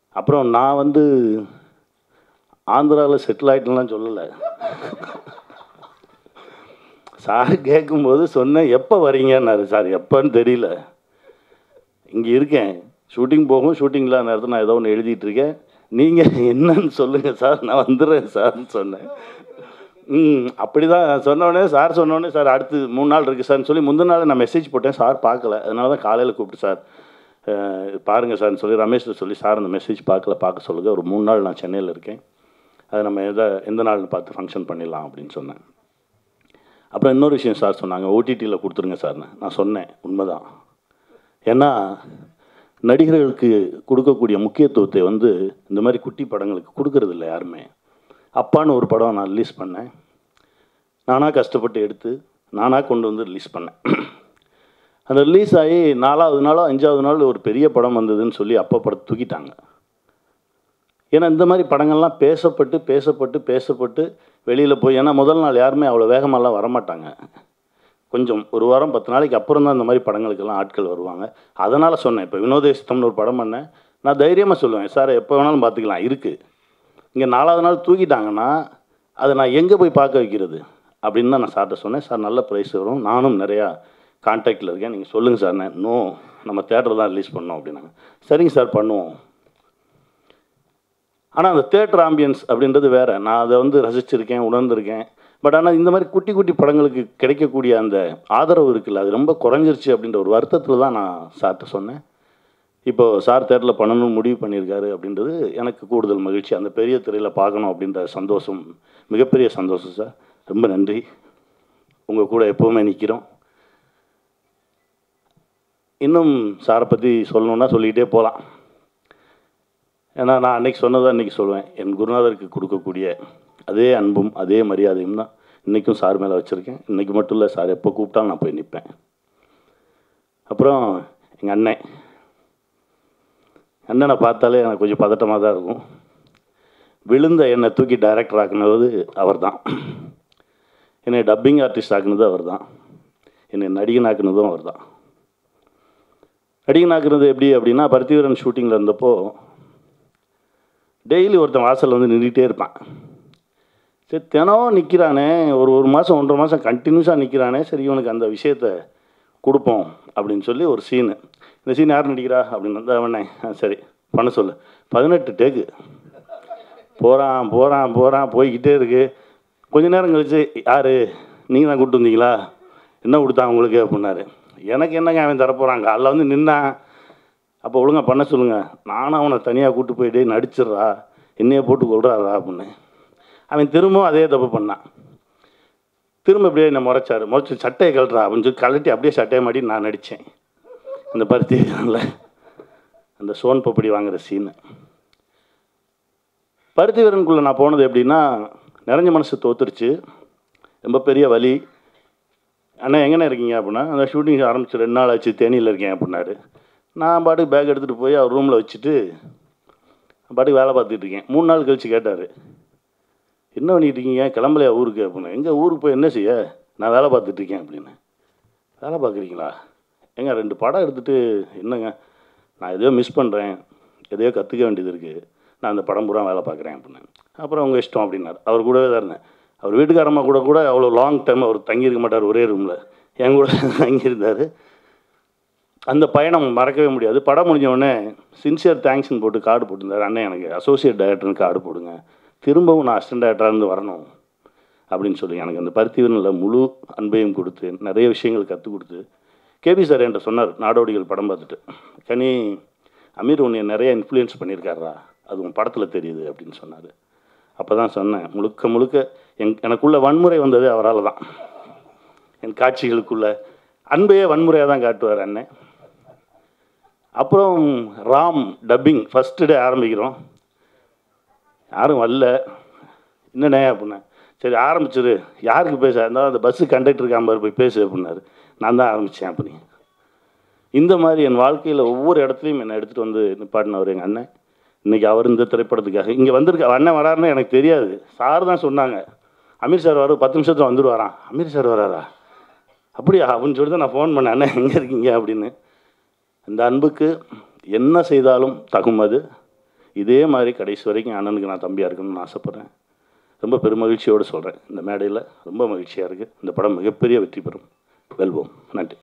அப்புறம் நான் வந்து ஆந்திராவில் செட்டில் ஆகிட்டேன்லாம் சொல்லலை சார் கேட்கும்போது சொன்னேன் எப்போ வரீங்கன்னாரு சார் எப்போன்னு தெரியல இங்கே இருக்கேன் ஷூட்டிங் போகும் ஷூட்டிங் இல்லாத நேரத்தில் நான் ஏதோ ஒன்று எழுதிட்டு இருக்கேன் நீங்கள் என்னன்னு சொல்லுங்கள் சார் நான் வந்துடுறேன் சார்னு சொன்னேன் ம் அப்படி தான் சொன்னோடனே சார் சொன்னோடனே சார் அடுத்து மூணு நாள் இருக்குது சார்னு சொல்லி முந்தின நாள் நான் மெசேஜ் போட்டேன் சார் பார்க்கல அதனால தான் காலையில் கூப்பிட்டு சார் அஹ், பாருங்க சார்னு சொல்லி ரமேஷ்ட சொல்லி சார் அந்த மெசேஜ் பார்க்கல பார்க்க சொல்லுங்கள் ஒரு மூணு நாள் நான் சென்னையில் இருக்கேன் அதை நம்ம எதை எந்த நாள்னு பார்த்து ஃபங்க்ஷன் பண்ணிடலாம் அப்படின்னு சொன்னேன் அப்புறம் இன்னொரு விஷயம் சார் சொன்னாங்க ஓடிடியில் கொடுத்துருங்க சார்னு நான் சொன்னேன் உண்மைதான் ஏன்னா நடிகர்களுக்கு கொடுக்கக்கூடிய முக்கியத்துவத்தை வந்து இந்த மாதிரி குட்டி படங்களுக்கு கொடுக்கறது இல்லை யாருமே அப்பான்னு ஒரு படம் நான் ரிலீஸ் பண்ணேன் நானாக கஷ்டப்பட்டு எடுத்து நானாக கொண்டு வந்து ரிலீஸ் பண்ணேன் அந்த ரிலீஸ் ஆகி நாலாவது நாளோ அஞ்சாவது நாள் ஒரு பெரிய படம் வந்ததுன்னு சொல்லி அப்பா படத்தை தூக்கிட்டாங்க ஏன்னா இந்த மாதிரி படங்கள்லாம் பேசப்பட்டு பேசப்பட்டு பேசப்பட்டு வெளியில் போய் ஏன்னா முதல் நாள் யாருமே அவ்வளோ வேகமாலாம் வரமாட்டாங்க கொஞ்சம் ஒரு வாரம் பத்து நாளைக்கு அப்புறம் தான் இந்த மாதிரி படங்களுக்கெல்லாம் ஆட்கள் வருவாங்க அதனால் சொன்னேன் இப்போ வினோதேசித்தம்னு ஒரு படம் பண்ணேன் நான் தைரியமாக சொல்லுவேன் சார் எப்போ வேணாலும் பார்த்துக்கலாம் இருக்குது இங்கே நாலாவது நாள் தூக்கிட்டாங்கன்னா அதை நான் எங்கே போய் பார்க்க வைக்கிறது அப்படின்னு தான் நான் சார்கிட்ட சொன்னேன் சார் நல்ல ப்ரைஸ் வரும் நானும் நிறையா கான்டாக்டில் இருக்கேன் நீங்கள் சொல்லுங்கள் சார் நான் நோ நம்ம தேட்டர் தான் ரிலீஸ் பண்ணோம் அப்படின்னாங்க சரிங்க சார் பண்ணுவோம் ஆனால் அந்த தேட்டர் ஆம்பியன்ஸ் அப்படின்றது வேறு நான் அதை வந்து ரசிச்சிருக்கேன் உணர்ந்திருக்கேன் பட் ஆனால் இந்த மாதிரி குட்டி குட்டி படங்களுக்கு கிடைக்கக்கூடிய அந்த ஆதரவு இருக்குல்ல அது ரொம்ப குறைஞ்சிருச்சு அப்படின்ற ஒரு வருத்தத்தில் தான் நான் சார்கிட்ட சொன்னேன் இப்போ சார் தேட்டரில் பண்ணணும்னு முடிவு பண்ணியிருக்காரு அப்படின்றது எனக்கு கூடுதல் மகிழ்ச்சி அந்த பெரிய திரையில் பார்க்கணும் அப்படின்ற சந்தோஷம் மிகப்பெரிய சந்தோஷம் சார் ரொம்ப நன்றி உங்கள் கூட எப்போவுமே நிற்கிறோம் இன்னும் சாரை பற்றி சொல்லணுன்னா சொல்லிக்கிட்டே போகலாம் ஏன்னா நான் அன்னைக்கு சொன்னதை அன்றைக்கி சொல்லுவேன் என் குருநாதருக்கு கொடுக்கக்கூடிய அதே அன்பும் அதே மரியாதையும் தான் இன்றைக்கும் சார் மேலே வச்சுருக்கேன் இன்றைக்கி மட்டும் இல்லை சார் எப்போ கூப்பிட்டாலும் நான் போய் நிற்பேன் அப்புறம் எங்கள் அண்ணன் அண்ணனை பார்த்தாலே எனக்கு கொஞ்சம் பதட்டமாக தான் இருக்கும் விழுந்த என்னை தூக்கி டைரக்டர் ஆக்குனது அவர் தான் என்னை டப்பிங் ஆர்டிஸ்ட் ஆக்குனது அவர் தான் என்னை நடிகன் ஆக்குனதும் அவர் தான் நடிகன் ஆக்குனது எப்படி அப்படின்னா பருத்திவீரன் ஷூட்டிங்கில் இருந்தப்போ டெய்லி ஒருத்தன் வாசலில் வந்து நின்றுட்டே இருப்பான் சரி தினம் நிற்கிறானே ஒரு ஒரு மாதம் ஒன்றரை மாதம் கண்டினியூஸாக நிற்கிறானே சரி இவனுக்கு அந்த விஷயத்த கொடுப்போம் அப்படின்னு சொல்லி ஒரு சீனு இந்த சீன் யார் நடிக்கிறா அப்படின்னு வந்து அவனே "ஆ, சரி பண்ண சொல்லு பதினெட்டு டேக்கு போகிறான் போகிறான் போகிறான் போய்கிட்டே இருக்கு கொஞ்ச நேரம் கழிச்சு யார் நீங்கள் தான் கூப்பிட்டு வந்தீங்களா என்ன கொடுத்தா உங்களுக்கு அப்படின்னாரு எனக்கு என்னங்க அவன் தரப்போகிறான் காலைல வந்து நின்னான் அப்போ ஒழுங்கா பண்ண சொல்லுங்கள் நானும் அவனை தனியாக கூட்டு போயிட்டு நடிச்சிடுறா என்னைய போட்டு கொள்றாரா அப்படின்னு அவன் திரும்பவும் அதே தப்பு பண்ணான் திரும்ப அப்படியே என்னை முறைச்சாரு முறைச்சி சட்டையை கழட்டுறா அப்படின்னு சொல்லி கழட்டி அப்படியே சட்டையை மாட்டி நான் நடித்தேன் அந்த பருத்தி அந்த சோன் பப்படி வாங்குற சீனு பருத்தி வீரனுக்குள்ளே நான் போனது எப்படின்னா நிறைஞ்ச மனசு தோத்துருச்சு ரொம்ப பெரிய வலி அண்ணா எங்கண்ணே இருக்கீங்க அப்படின்னா அந்த ஷூட்டிங் ஆரம்பிச்சு ரெண்டு நாள் ஆச்சு தேனியில் இருக்கேன் அப்படின்னாரு நான் பாட்டுக்கு பேக் எடுத்துகிட்டு போய் அவர் ரூமில் வச்சுட்டு பாட்டுக்கு வேலை பார்த்துட்டு இருக்கேன் மூணு நாள் கழிச்சு கேட்டார் என்ன பண்ணிட்டு இருக்கீங்க கிளம்பலையா ஊருக்கு அப்படின்னு எங்கே ஊருக்கு போய் என்ன செய்ய நான் வேலை பார்த்துட்டு இருக்கேன் அப்படின்னு வேலை பார்க்குறீங்களா ஏங்க ரெண்டு படம் எடுத்துகிட்டு என்னங்க நான் எதையோ மிஸ் பண்ணுறேன் எதையோ கற்றுக்க வேண்டியது இருக்குது நான் அந்த படம் பூரா வேலை பார்க்குறேன் அப்படின்னு அப்புறம் அவங்க இஷ்டம் அப்படின்னாரு அவர் கூடவே தான் இருந்தேன் அவர் வீட்டுக்காரம்மா கூட கூட அவ்வளோ லாங் டைம் அவர் தங்கியிருக்க மாட்டார் ஒரே ரூமில் என் கூட தங்கியிருந்தார் அந்த பயணம் மறக்கவே முடியாது படம் முடிஞ்ச உடனே சின்சியர் தேங்க்ஸ்னு போட்டு கார்டு போட்டிருந்தார் அண்ணன் எனக்கு அசோசியேட் டைரக்டர்னு கார்டு போடுங்க திரும்பவும் நான் அசிஸ்டன்ட் டைரக்டராக இருந்து வரணும் அப்படின்னு சொல்லி எனக்கு அந்த பருத்திவனில் முழு அன்பையும் கொடுத்து நிறைய விஷயங்கள் கற்றுக் கொடுத்து கேபி சார் என்கிட்ட சொன்னார் நாடோடிகள் படம் பார்த்துட்டு கனி அமீர் உன்னை நிறைய இன்ஃப்ளூயன்ஸ் பண்ணியிருக்காரா அது உன் படத்தில் தெரியுது அப்படின்னு சொன்னார் அப்போ தான் சொன்னேன் முழுக்க முழுக்க என் எனக்குள்ள வன்முறை வந்ததே அவரால் தான் என் காட்சிகளுக்குள்ள அன்பையே வன்முறையாக தான் காட்டுவார் அண்ணன் அப்புறம் ராம் டப்பிங் ஃபஸ்ட்டு டே ஆரம்பிக்கிறோம் யாரும் வரல என்னண்ணே அப்படின்னேன் சரி ஆரம்பிச்சிரு யாருக்கு பேச இருந்தாலும் அந்த பஸ்ஸு கண்டக்டர் காம்பார் போய் பேசு அப்படின்னாரு நான் தான் ஆரம்பித்தேன் அப்படி இந்த மாதிரி என் வாழ்க்கையில் ஒவ்வொரு இடத்துலையும் என்னை எடுத்துகிட்டு வந்து நிப்பாட்டினவர் எங்கள் அண்ணன் இன்றைக்கி அவர் இந்த திரைப்படத்துக்காக இங்கே வந்திருக்க அண்ணன் வராருன்னு எனக்கு தெரியாது சார் தான் சொன்னாங்க அமீர் சார் வர பத்து நிமிஷத்தில் வந்துடுவாராம் அமீர் சார் வராரா அப்படியா அப்படின்னு சொல்லி தான் நான் ஃபோன் பண்ணேன் அண்ணன் எங்கே இருக்கீங்க அப்படின்னு இந்த அன்புக்கு என்ன செய்தாலும் தகும் அது இதே மாதிரி கடைசி வரைக்கும் அண்ணனுக்கு நான் தம்பியாக இருக்கணும்னு ஆசைப்பட்றேன் ரொம்ப பெருமகிழ்ச்சியோடு சொல்கிறேன் இந்த மேடையில் ரொம்ப மகிழ்ச்சியாக இருக்குது இந்த படம் மிகப்பெரிய வெற்றி பெறும் வெல்வோம் நன்றி